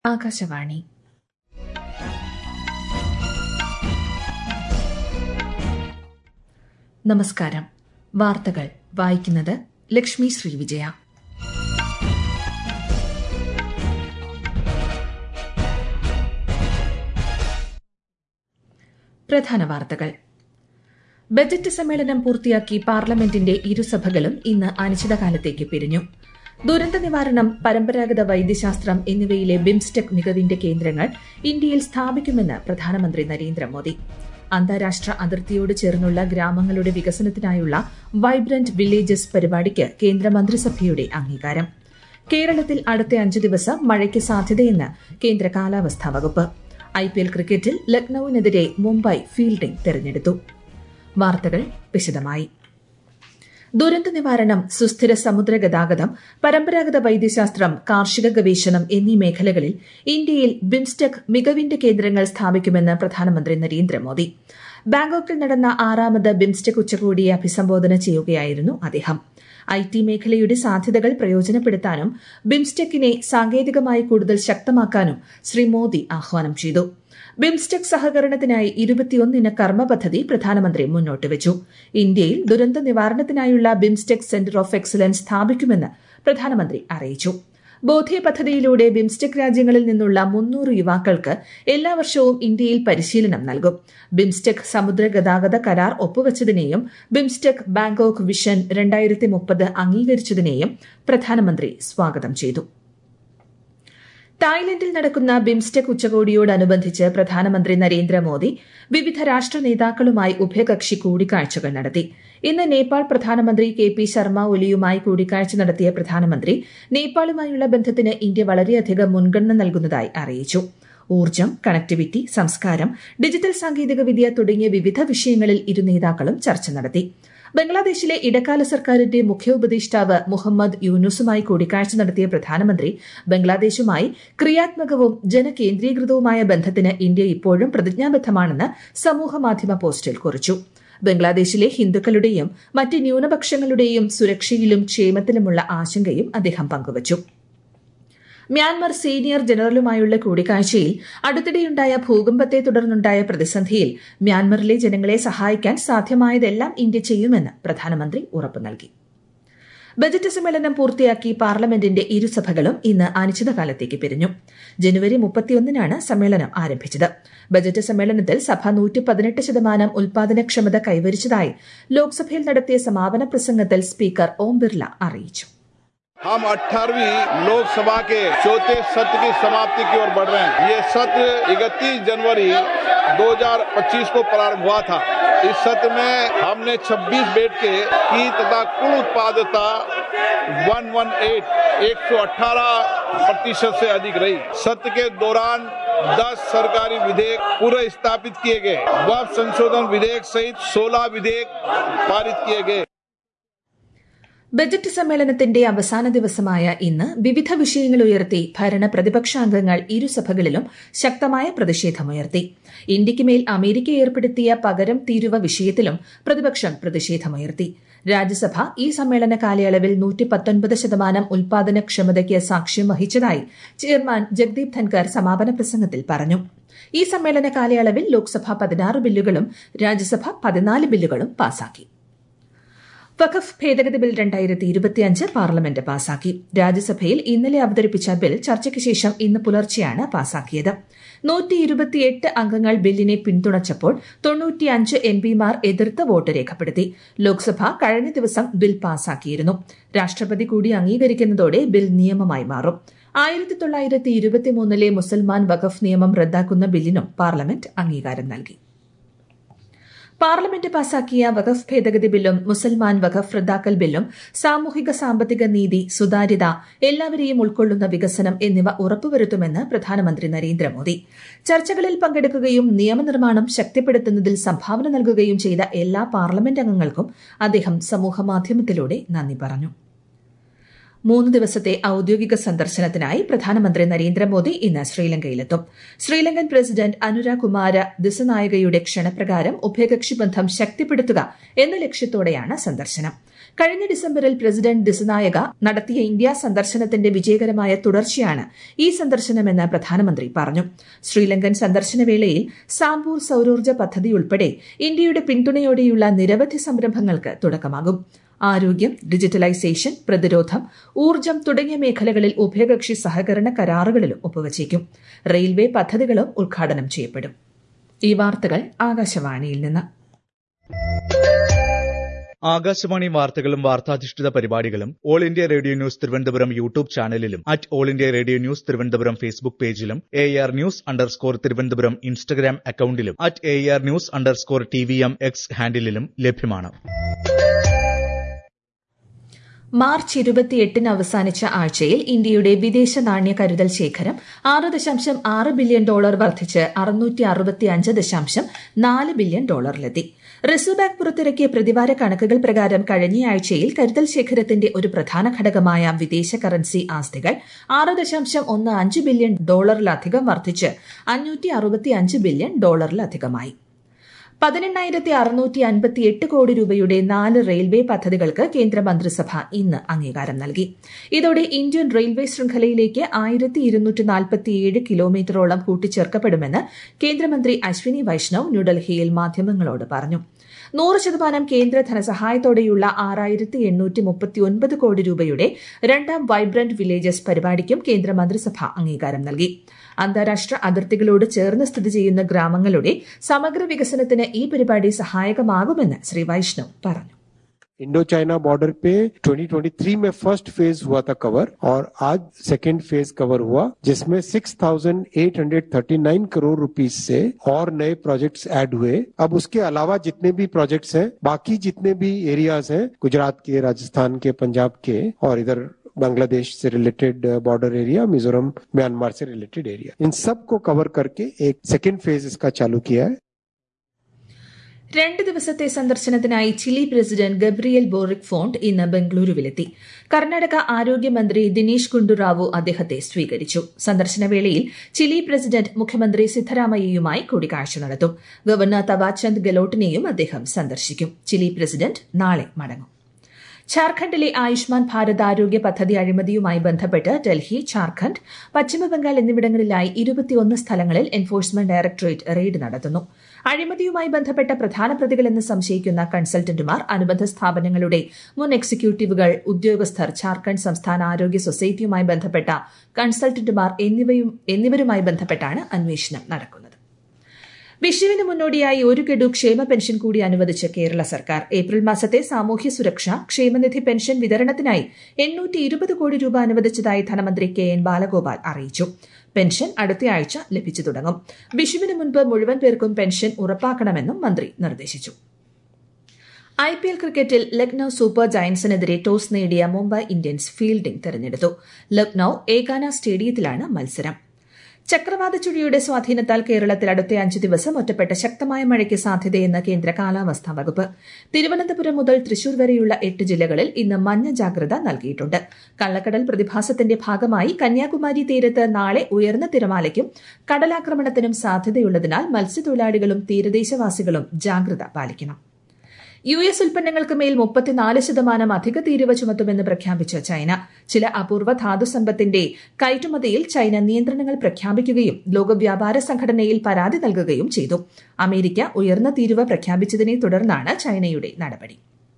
ആകാശവാണി നമസ്കാരം വാർത്തകൾ വായിക്കുന്നത് ലക്ഷ്മി ശ്രീവിജയ പ്രധാന വാർത്തകൾ ബജറ്റ് സമ്മേളനം പൂർത്തിയാക്കി പാർലമെന്റിന്റെ ഇരുസഭകളും ഇന്ന് അനിശ്ചിതകാലത്തേക്ക് പിരിഞ്ഞു ദുരന്ത നിവാരണം പരമ്പരാഗത വൈദ്യശാസ്ത്രം എന്നിവയിലെ ബിംസ്റ്റെക് മികവിന്റെ കേന്ദ്രങ്ങൾ ഇന്ത്യയിൽ സ്ഥാപിക്കുമെന്ന് പ്രധാനമന്ത്രി നരേന്ദ്രമോദി അന്താരാഷ്ട്ര അതിർത്തിയോട് ചേർന്നുള്ള ഗ്രാമങ്ങളുടെ വികസനത്തിനായുള്ള വൈബ്രന്റ് വില്ലേജസ് പരിപാടിക്ക് കേന്ദ്രമന്ത്രിസഭയുടെ അംഗീകാരം കേരളത്തിൽ അടുത്ത അഞ്ചു ദിവസം മഴയ്ക്ക് സാധ്യതയെന്ന് കേന്ദ്ര കാലാവസ്ഥാ വകുപ്പ് ഐപിഎൽ ക്രിക്കറ്റിൽ ലക്നൌവിനെതിരെ മുംബൈ ഫീൽഡിംഗ് തെരഞ്ഞെടുത്തു വാർത്തകൾ വിശദമായി ദുരന്ത നിവാരണം സുസ്ഥിര സമുദ്ര ഗതാഗതം പരമ്പരാഗത വൈദ്യശാസ്ത്രം കാർഷിക ഗവേഷണം എന്നീ മേഖലകളിൽ ഇന്ത്യയിൽ ബിംസ്റ്റെക് മികവിന്റെ കേന്ദ്രങ്ങൾ സ്ഥാപിക്കുമെന്ന് പ്രധാനമന്ത്രി നരേന്ദ്രമോദി ബാങ്കോക്കിൽ നടന്ന ആറാമത് ബിംസ്റ്റെക് ഉച്ചകോടിയെ അഭിസംബോധന ചെയ്യുകയായിരുന്നു അദ്ദേഹം ഐ ടി മേഖലയുടെ സാധ്യതകൾ പ്രയോജനപ്പെടുത്താനും ബിംസ്റ്റെക്കിനെ സാങ്കേതികമായി കൂടുതൽ ശക്തമാക്കാനും ശ്രീ മോദി ആഹ്വാനം ചെയ്തു ബിംസ്റ്റെക് സഹകരണത്തിനായി ഇരുപത്തിയൊന്നിന കർമ്മ പദ്ധതി പ്രധാനമന്ത്രി മുന്നോട്ട് വെച്ചു ഇന്ത്യയിൽ ദുരന്ത നിവാരണത്തിനായുള്ള ബിംസ്റ്റെക് സെന്റർ ഓഫ് എക്സലൻസ് സ്ഥാപിക്കുമെന്ന് പ്രധാനമന്ത്രി അറിയിച്ചു ബോധേ പദ്ധതിയിലൂടെ ബിംസ്റ്റെക് രാജ്യങ്ങളിൽ നിന്നുള്ള മുന്നൂറ് യുവാക്കൾക്ക് എല്ലാ വർഷവും ഇന്ത്യയിൽ പരിശീലനം നൽകും ബിംസ്റ്റെക് സമുദ്ര ഗതാഗത കരാർ ഒപ്പുവച്ചതിനെയും ബിംസ്റ്റെക് ബാങ്കോക്ക് വിഷൻ രണ്ടായിരത്തി മുപ്പത് അംഗീകരിച്ചതിനെയും പ്രധാനമന്ത്രി സ്വാഗതം ചെയ്തു തായ്ലൻഡിൽ നടക്കുന്ന ബിംസ്റ്റെക് ഉച്ചകോടിയോടനുബന്ധിച്ച് പ്രധാനമന്ത്രി നരേന്ദ്രമോദി വിവിധ രാഷ്ട്ര നേതാക്കളുമായി ഉഭയകക്ഷി കൂടിക്കാഴ്ചകൾ നടത്തി ഇന്ന് നേപ്പാൾ പ്രധാനമന്ത്രി കെ പി ശർമ്മ ഒലിയുമായി കൂടിക്കാഴ്ച നടത്തിയ പ്രധാനമന്ത്രി നേപ്പാളുമായുള്ള ബന്ധത്തിന് ഇന്ത്യ വളരെയധികം മുൻഗണന നൽകുന്നതായി അറിയിച്ചു ഊർജ്ജം കണക്ടിവിറ്റി സംസ്കാരം ഡിജിറ്റൽ സാങ്കേതികവിദ്യ തുടങ്ങിയ വിവിധ വിഷയങ്ങളിൽ ഇരു നേതാക്കളും ചർച്ച നടത്തി ബംഗ്ലാദേശിലെ ഇടക്കാല സർക്കാരിന്റെ മുഖ്യ ഉപദേഷ്ടാവ് മുഹമ്മദ് യൂനുസുമായി കൂടിക്കാഴ്ച നടത്തിയ പ്രധാനമന്ത്രി ബംഗ്ലാദേശുമായി ക്രിയാത്മകവും ജനകേന്ദ്രീകൃതവുമായ ബന്ധത്തിന് ഇന്ത്യ ഇപ്പോഴും പ്രതിജ്ഞാബദ്ധമാണെന്ന് സമൂഹമാധ്യമ പോസ്റ്റിൽ കുറിച്ചു ബംഗ്ലാദേശിലെ ഹിന്ദുക്കളുടെയും മറ്റ് ന്യൂനപക്ഷങ്ങളുടെയും സുരക്ഷയിലും ക്ഷേമത്തിലുമുള്ള ആശങ്കയും അദ്ദേഹം പങ്കുവച്ചു മ്യാൻമർ സീനിയർ ജനറലുമായുള്ള കൂടിക്കാഴ്ചയിൽ അടുത്തിടെയുണ്ടായ ഭൂകമ്പത്തെ തുടർന്നുണ്ടായ പ്രതിസന്ധിയിൽ മ്യാൻമറിലെ ജനങ്ങളെ സഹായിക്കാൻ സാധ്യമായതെല്ലാം ഇന്ത്യ ചെയ്യുമെന്ന് പ്രധാനമന്ത്രി ഉറപ്പു നൽകി ബജറ്റ് സമ്മേളനം പൂർത്തിയാക്കി പാർലമെന്റിന്റെ ഇരുസഭകളും ഇന്ന് അനിശ്ചിതകാലത്തേക്ക് പിരിഞ്ഞു ജനുവരി മുപ്പത്തിയൊന്നിനാണ് സമ്മേളനം ആരംഭിച്ചത് ബജറ്റ് സമ്മേളനത്തിൽ സഭ നൂറ്റി പതിനെട്ട് ശതമാനം ഉൽപാദനക്ഷമത കൈവരിച്ചതായി ലോക്സഭയിൽ നടത്തിയ സമാപന പ്രസംഗത്തിൽ സ്പീക്കർ ഓം ബിർല അറിയിച്ചു हम 18वीं लोकसभा के चौथे सत्र की समाप्ति की ओर बढ़ रहे हैं ये सत्र 31 जनवरी 2025 को प्रारंभ हुआ था इस सत्र में हमने 26 बेड के की तथा कुल उत्पादकता 118 118 प्रतिशत से अधिक रही सत्र के दौरान 10 सरकारी विधेयक पूरे स्थापित किए गए वह संशोधन विधेयक सहित 16 विधेयक पारित किए गए ബജറ്റ് സമ്മേളനത്തിന്റെ അവസാന ദിവസമായ ഇന്ന് വിവിധ വിഷയങ്ങൾ ഉയർത്തി ഭരണ പ്രതിപക്ഷാംഗങ്ങൾ ഇരുസഭകളിലും ശക്തമായ പ്രതിഷേധമുയർത്തി ഇന്ത്യയ്ക്ക് മേൽ അമേരിക്ക ഏർപ്പെടുത്തിയ പകരം തീരുവ വിഷയത്തിലും പ്രതിപക്ഷം പ്രതിഷേധമുയർത്തി രാജ്യസഭ ഈ സമ്മേളന കാലയളവിൽ നൂറ്റി പത്തൊൻപത് ശതമാനം ഉൽപാദനക്ഷമതയ്ക്ക് സാക്ഷ്യം വഹിച്ചതായി ചെയർമാൻ ജഗ്ദീപ് ധൻകർ സമാപന പ്രസംഗത്തിൽ പറഞ്ഞു ഈ സമ്മേളന കാലയളവിൽ ലോക്സഭ പതിനാറ് ബില്ലുകളും രാജ്യസഭ പതിനാല് ബില്ലുകളും പാസാക്കി വഖഫ് ഭേദഗതി ബിൽ രണ്ടായിരത്തി ഇരുപത്തിയഞ്ച് പാർലമെന്റ് പാസാക്കി രാജ്യസഭയിൽ ഇന്നലെ അവതരിപ്പിച്ച ബിൽ ചർച്ചയ്ക്ക് ശേഷം ഇന്ന് പുലർച്ചെയാണ് പാസാക്കിയത് നൂറ്റി ഇരുപത്തിയെട്ട് അംഗങ്ങൾ ബില്ലിനെ പിന്തുണച്ചപ്പോൾ തൊണ്ണൂറ്റിയഞ്ച് എം പിമാർ എതിർത്ത് വോട്ട് രേഖപ്പെടുത്തി ലോക്സഭ കഴിഞ്ഞ ദിവസം ബിൽ പാസാക്കിയിരുന്നു രാഷ്ട്രപതി കൂടി അംഗീകരിക്കുന്നതോടെ ബിൽ നിയമമായി മാറും ആയിരത്തി തൊള്ളായിരത്തി ഇരുപത്തിമൂന്നിലെ മുസൽമാൻ വഖഫ് നിയമം റദ്ദാക്കുന്ന ബില്ലിനും പാർലമെന്റ് അംഗീകാരം നൽകി പാർലമെന്റ് പാസാക്കിയ വഖഫ് ഭേദഗതി ബില്ലും മുസൽമാൻ വഖഫ് റദ്ദാക്കൽ ബില്ലും സാമൂഹിക സാമ്പത്തിക നീതി സുതാര്യത എല്ലാവരെയും ഉൾക്കൊള്ളുന്ന വികസനം എന്നിവ ഉറപ്പുവരുത്തുമെന്ന് പ്രധാനമന്ത്രി നരേന്ദ്രമോദി ചർച്ചകളിൽ പങ്കെടുക്കുകയും നിയമനിർമ്മാണം ശക്തിപ്പെടുത്തുന്നതിൽ സംഭാവന നൽകുകയും ചെയ്ത എല്ലാ പാർലമെന്റ് അംഗങ്ങൾക്കും അദ്ദേഹം സമൂഹമാധ്യമത്തിലൂടെ നന്ദി പറഞ്ഞു മൂന്ന് ദിവസത്തെ ഔദ്യോഗിക സന്ദർശനത്തിനായി പ്രധാനമന്ത്രി നരേന്ദ്രമോദി ഇന്ന് ശ്രീലങ്കയിലെത്തും ശ്രീലങ്കൻ പ്രസിഡന്റ് അനുര കുമാര ദിസനായകയുടെ ക്ഷണപ്രകാരം ഉഭയകക്ഷി ബന്ധം ശക്തിപ്പെടുത്തുക എന്ന ലക്ഷ്യത്തോടെയാണ് സന്ദർശനം കഴിഞ്ഞ ഡിസംബറിൽ പ്രസിഡന്റ് ദിസനായക നടത്തിയ ഇന്ത്യ സന്ദർശനത്തിന്റെ വിജയകരമായ തുടർച്ചയാണ് ഈ സന്ദർശനമെന്ന് പ്രധാനമന്ത്രി പറഞ്ഞു ശ്രീലങ്കൻ സന്ദർശന വേളയിൽ സാംപൂർ സൌരോർജ്ജ പദ്ധതി ഉൾപ്പെടെ ഇന്ത്യയുടെ പിന്തുണയോടെയുള്ള നിരവധി സംരംഭങ്ങൾക്ക് തുടക്കമാകും ആരോഗ്യം ഡിജിറ്റലൈസേഷൻ പ്രതിരോധം ഊർജ്ജം തുടങ്ങിയ മേഖലകളിൽ ഉഭയകക്ഷി സഹകരണ കരാറുകളിലും ഒപ്പുവച്ചേക്കും റെയിൽവേ പദ്ധതികളും ഉദ്ഘാടനം ചെയ്യപ്പെടും ഈ വാർത്തകൾ ആകാശവാണിയിൽ നിന്ന് ആകാശവാണി വാർത്തകളും വാർത്താധിഷ്ഠിത പരിപാടികളും All India Radio News Thiruvananthapuram YouTube ചാനലിലും at All India Radio News Thiruvananthapuram Facebook പേജിലും A R news underscore Thiruvananthapuram Instagram അക്കൌണ്ടിലും at A R news underscore T V M X ഹാൻഡിലും ലഭ്യമാണ് മാർച്ച് ഇരുപത്തിയെട്ടിന് അവസാനിച്ച ആഴ്ചയിൽ ഇന്ത്യയുടെ വിദേശ നാണ്യ കരുതൽ ശേഖരം ആറ് ദശാംശം ആറ് ബില്യൺ ഡോളർ വർദ്ധിച്ച് അറുന്നൂറ്റി അറുപത്തിയഞ്ച് ദശാംശം നാല് ബില്യൺ ഡോളറിലെത്തി റിസർവ് ബാങ്ക് പുറത്തിറക്കിയ പ്രതിവാര കണക്കുകൾ പ്രകാരം കഴിഞ്ഞയാഴ്ചയിൽ കരുതൽ ശേഖരത്തിന്റെ ഒരു പ്രധാന ഘടകമായ വിദേശ കറൻസി ആസ്തികൾ ആറ് ദശാംശം ഒന്ന് അഞ്ച് ബില്യൺ ഡോളറിലധികം വർദ്ധിച്ച് അഞ്ഞൂറ്റി അറുപത്തിയഞ്ച് ബില്യൺ ഡോളറിലധികമായി പതിനെണ്ണായിരത്തി അറുന്നൂറ്റി അൻപത്തി എട്ട് കോടി രൂപയുടെ നാല് റെയിൽവേ പദ്ധതികൾക്ക് കേന്ദ്ര മന്ത്രിസഭ ഇന്ന് അംഗീകാരം നൽകി ഇതോടെ ഇന്ത്യൻ റെയിൽവേ ശൃംഖലയിലേക്ക് ആയിരത്തി ഇരുന്നൂറ്റി നാൽപ്പത്തിയേഴ് കിലോമീറ്ററോളം കൂട്ടിച്ചേർക്കപ്പെടുമെന്ന് കേന്ദ്രമന്ത്രി അശ്വിനി വൈഷ്ണവ് ന്യൂഡൽഹിയിൽ മാധ്യമങ്ങളോട് പറഞ്ഞു നൂറ് ശതമാനം കേന്ദ്ര ധനസഹായത്തോടെയുള്ള ആറായിരത്തി എണ്ണൂറ്റി മുപ്പത്തിയൊൻപത് കോടി രൂപയുടെ രണ്ടാം വൈബ്രന്റ് വില്ലേജസ് പരിപാടിക്കും കേന്ദ്ര മന്ത്രിസഭ അംഗീകാരം നൽകി അന്താരാഷ്ട്ര അതിർത്തികളോട് ചേർന്ന് സ്ഥിതി ചെയ്യുന്ന ഗ്രാമങ്ങളുടെ സമഗ്ര വികസനത്തിന് ഈ പരിപാടി സഹായകമാകുമെന്ന് ശ്രീ വൈഷ്ണവ് പറഞ്ഞു इंडो चाइना बॉर्डर पे 2023 में फर्स्ट फेज हुआ था कवर और आज सेकेंड फेज कवर हुआ जिसमें 6,839 करोड़ रुपीस से और नए प्रोजेक्ट्स ऐड हुए अब उसके अलावा जितने भी प्रोजेक्ट्स हैं बाकी जितने भी एरियाज हैं गुजरात के राजस्थान के पंजाब के और इधर बांग्लादेश से related border area Mizoram Myanmar से रिलेटेड एरिया इन सब को कवर करके एक सेकेंड फेज इसका चालू किया है രണ്ട് ദിവസത്തെ സന്ദർശനത്തിനായി Chile president Gabriel Boric Font ഇന്ന് ബംഗളൂരുവിലെത്തി കർണാടക ആരോഗ്യമന്ത്രി ദിനേശ് ഗുണ്ടുറാവു അദ്ദേഹത്തെ സ്വീകരിച്ചു സന്ദർശനവേളയിൽ ചിലി പ്രസിഡന്റ് മുഖ്യമന്ത്രി സിദ്ധരാമയ്യയുമായി കൂടിക്കാഴ്ച നടത്തും ഗവർണർ തവാചന്ദ് ഗെലോട്ടിനെയും അദ്ദേഹം സന്ദർശിക്കും ചിലി പ്രസിഡന്റ് നാളെ മടങ്ങും ഝാർഖണ്ഡിലെ ആയുഷ്മാൻ ഭാരത് ആരോഗ്യ പദ്ധതി അഴിമതിയുമായി ബന്ധപ്പെട്ട് ഡൽഹി ഝാർഖണ്ഡ് പശ്ചിമബംഗാൾ എന്നിവിടങ്ങളിലായി ഇരുപത്തിയൊന്ന് സ്ഥലങ്ങളിൽ എൻഫോഴ്സ്മെന്റ് ഡയറക്ടറേറ്റ് റെയ്ഡ് നടത്തുന്നു അഴിമതിയുമായി ബന്ധപ്പെട്ട പ്രധാന പ്രതികളെന്ന് സംശയിക്കുന്ന കൺസൾട്ടന്റുമാർ അനുബന്ധ സ്ഥാപനങ്ങളുടെ മുൻ എക്സിക്യൂട്ടീവുകൾ ഉദ്യോഗസ്ഥർ ഝാർഖണ്ഡ് സംസ്ഥാന ആരോഗ്യ സൊസൈറ്റിയുമായി ബന്ധപ്പെട്ട കൺസൾട്ടന്റുമാർ എന്നിവരുമായി ബന്ധപ്പെട്ടാണ് അന്വേഷണം നടക്കുന്നത് വിഷുവിന് മുന്നോടിയായി ഒരു ഗഡു ക്ഷേമ പെൻഷൻ കൂടി അനുവദിച്ച് കേരള സർക്കാർ ഏപ്രിൽ മാസത്തെ സാമൂഹ്യ സുരക്ഷ ക്ഷേമനിധി പെൻഷൻ വിതരണത്തിനായി എണ്ണൂറ്റി ഇരുപത് കോടി രൂപ അനുവദിച്ചതായി ധനമന്ത്രി കെ എൻ ബാലഗോപാൽ അറിയിച്ചു പെൻഷൻ അടുത്തയാഴ്ച ലഭിച്ചു തുടങ്ങും വിഷുവിന് മുൻപ് മുഴുവൻ പേർക്കും പെൻഷൻ ഉറപ്പാക്കണമെന്നും മന്ത്രി നിർദ്ദേശിച്ചു ഐ പി എൽ ക്രിക്കറ്റിൽ ലക്നൌ സൂപ്പർ ജയന്റ്സിനെതിരെ ടോസ് നേടിയ മുംബൈ ഇന്ത്യൻസ് ഫീൽഡിംഗ് തെരഞ്ഞെടുത്തു ലക്നൌ ഏകാന സ്റ്റേഡിയത്തിലാണ് മത്സരം ചക്രവാത ചുഴിയുടെ സ്വാധീനത്താൽ കേരളത്തിൽ അടുത്ത അഞ്ച് ദിവസം ഒറ്റപ്പെട്ട ശക്തമായ മഴയ്ക്ക് സാധ്യതയെന്ന് കേന്ദ്ര കാലാവസ്ഥാ വകുപ്പ് തിരുവനന്തപുരം മുതൽ തൃശൂർ വരെയുള്ള എട്ട് ജില്ലകളിൽ ഇന്ന് മഞ്ഞ ജാഗ്രത നൽകിയിട്ടുണ്ട് കള്ളക്കടൽ പ്രതിഭാസത്തിന്റെ ഭാഗമായി കന്യാകുമാരി തീരത്ത് നാളെ ഉയർന്ന തിരമാലയ്ക്കും കടലാക്രമണത്തിനും സാധ്യതയുള്ളതിനാൽ മത്സ്യത്തൊഴിലാളികളും തീരദേശവാസികളും ജാഗ്രത പാലിക്കണം യു എസ് ഉൽപ്പന്നങ്ങൾക്ക് മേൽ മുപ്പത്തിനാല് ശതമാനം അധിക തീരുവ ചുമത്തുമെന്ന് പ്രഖ്യാപിച്ച ചൈന ചില അപൂർവ ധാതുസമ്പത്തിന്റെ കയറ്റുമതിയിൽ ചൈന നിയന്ത്രണങ്ങൾ പ്രഖ്യാപിക്കുകയും ലോക വ്യാപാര സംഘടനയിൽ പരാതി നൽകുകയും ചെയ്തു അമേരിക്ക ഉയർന്ന തീരുവ പ്രഖ്യാപിച്ചതിനെ തുടർന്നാണ് ചൈനയുടെ നടപടി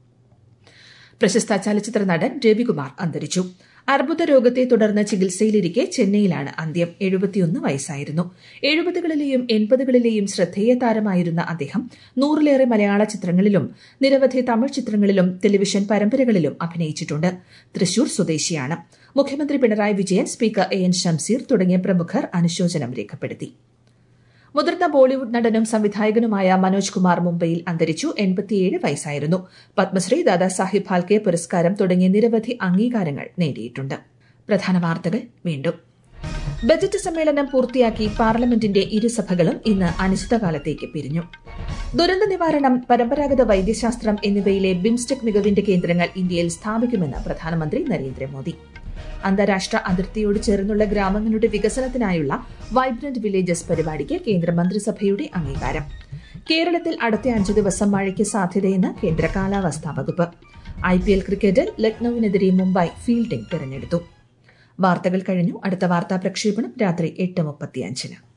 പ്രശസ്ത ചലച്ചിത്ര നടൻ രവികുമാർ അന്തരിച്ചു അർബുദ രോഗത്തെ തുടർന്ന് ചികിത്സയിലിരിക്കെ ചെന്നൈയിലാണ് അന്ത്യം എഴുപത്തിയൊന്ന് വയസ്സായിരുന്നു എഴുപതുകളിലെയും എൺപതുകളിലെയും ശ്രദ്ധേയ താരമായിരുന്ന അദ്ദേഹം നൂറിലേറെ മലയാള ചിത്രങ്ങളിലും നിരവധി തമിഴ് ചിത്രങ്ങളിലും ടെലിവിഷൻ പരമ്പരകളിലും അഭിനയിച്ചിട്ടുണ്ട് തൃശൂർ സ്വദേശിയാണ് മുഖ്യമന്ത്രി Pinarayi Vijayan speaker A N Shamseer തുടങ്ങിയ പ്രമുഖർ അനുശോചനം രേഖപ്പെടുത്തി മുതിർന്ന ബോളിവുഡ് നടനും സംവിധായകനുമായ മനോജ് കുമാർ മുംബൈയിൽ അന്തരിച്ചു എൺപത്തിയേഴ് വയസ്സായിരുന്നു പത്മശ്രീ ദാദാസാഹിബ് ഫാൽക്കെ പുരസ്കാരം തുടങ്ങിയ നിരവധി അംഗീകാരങ്ങൾ നേടിയിട്ടുണ്ട് പ്രധാന വാർത്തകൾ വീണ്ടും ബജറ്റ് സമ്മേളനം പൂർത്തിയാക്കി പാർലമെന്റിന്റെ ഇരുസഭകളും ഇന്ന് അനിശ്ചിതകാലത്തേക്ക് പിരിഞ്ഞു ദുരന്ത നിവാരണം പരമ്പരാഗത വൈദ്യശാസ്ത്രം എന്നിവയിലെ ബിംസ്റ്റെക് മികവിന്റെ കേന്ദ്രങ്ങൾ ഇന്ത്യയിൽ സ്ഥാപിക്കുമെന്ന് പ്രധാനമന്ത്രി നരേന്ദ്രമോദി അന്താരാഷ്ട്ര അതിർത്തിയോട് ചേർന്നുള്ള ഗ്രാമങ്ങളുടെ വികസനത്തിനായുള്ള വൈബ്രന്റ് വില്ലേജസ് പരിപാടിക്ക് കേന്ദ്ര മന്ത്രിസഭയുടെ അംഗീകാരം കേരളത്തിൽ അടുത്ത അഞ്ചു ദിവസം മഴയ്ക്ക് സാധ്യതയെന്ന് കേന്ദ്ര കാലാവസ്ഥാ വകുപ്പ് ഐ പി എൽ ക്രിക്കറ്റിൽ ലക്നൌവിനെതിരെ മുംബൈ ഫീൽഡിംഗ് തെരഞ്ഞെടുത്തു വാർത്തകൾ കഴിഞ്ഞു അടുത്ത വാർത്താ പ്രക്ഷേപണം രാത്രി എട്ട് മുപ്പത്തിയഞ്ചിന്